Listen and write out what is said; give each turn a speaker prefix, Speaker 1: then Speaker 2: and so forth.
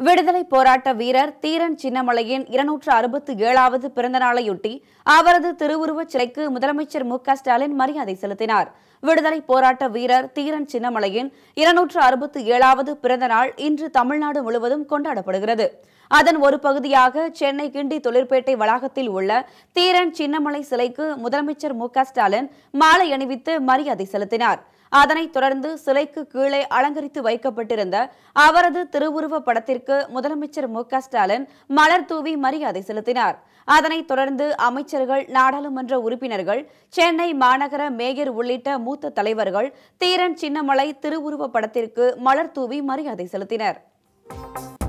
Speaker 1: விடுதலை போராட்ட வீரர் தீரன் சின்னமலையின் இருநூற்று அறுபத்தி ஏழாவது பிறந்த நாளையொட்டி அவரது திருவுருவச் சிலைக்கு முதலமைச்சர் மு க ஸ்டாலின் மரியாதை செலுத்தினார் விடுதலை போராட்ட வீரர் தீரன் சின்னமலையின் இருநூற்று அறுபத்தி ஏழாவது பிறந்த நாள் இன்று தமிழ்நாடு முழுவதும் கொண்டாடப்படுகிறது அதன் ஒரு பகுதியாக சென்னை கிண்டி தொழிற்பேட்டை வளாகத்தில் உள்ள தீரன் சின்னமலை சிலைக்கு முதலமைச்சர் மு க ஸ்டாலின் மாலை அணிவித்து மரியாதை செலுத்தினார் அதனைத் தொடர்ந்து சிலைக்கு கீழே அலங்கரித்து வைக்கப்பட்டிருந்த அவரது திருவுருவ படத்திற்கு முதலமைச்சர் மு க ஸ்டாலின் மலர் தூவி மரியாதை செலுத்தினார் அதனைத் தொடர்ந்து அமைச்சர்கள் நாடாளுமன்ற உறுப்பினர்கள் சென்னை மாநகர மேயர் உள்ளிட்ட மூத்த தலைவர்கள் தீரன் சின்னமலை திருவுருவ படத்திற்கு மலர் தூவி மரியாதை செலுத்தினர்